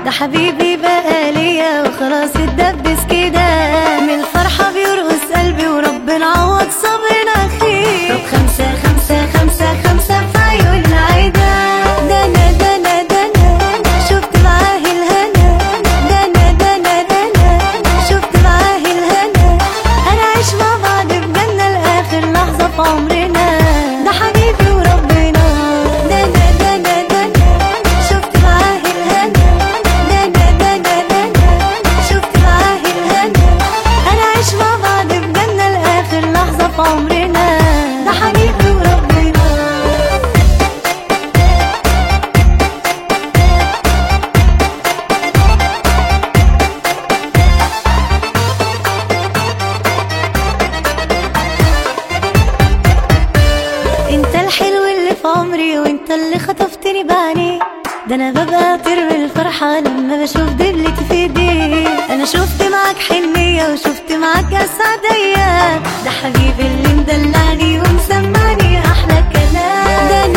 ده حبيبي بقى ليا وخلاص اتدبس كده من الفرحة بيرقص قلبي وربنا عوض صبرنا خير طب خمسة خمسة خمسة خمسة في عيون العيدة ده انا ده انا ده انا شفت معاه الهنا ده انا ده انا ده انا شفت معاه الهنا هنعيش مع بعض في جنة لآخر لحظة في عمرنا ده حبيبي وربنا ده انا ده انا ده انا شفت معاه الهنا ده انا ده انا ده انا شفت معاه الهنا هنعيش مع بعض في جنة لآخر لحظة في عمرنا ده حبيبي وربنا انت الحلو اللي في عمري وانت اللي خطفتني بعينيك ده انا ببقى طير من الفرحة لما بشوف دبلتي في ايديك انا شفت معاك حنية وشفت معاك اسعد ايام ده حبيبي اللي مدلعني ومسمعني احلى كلام ده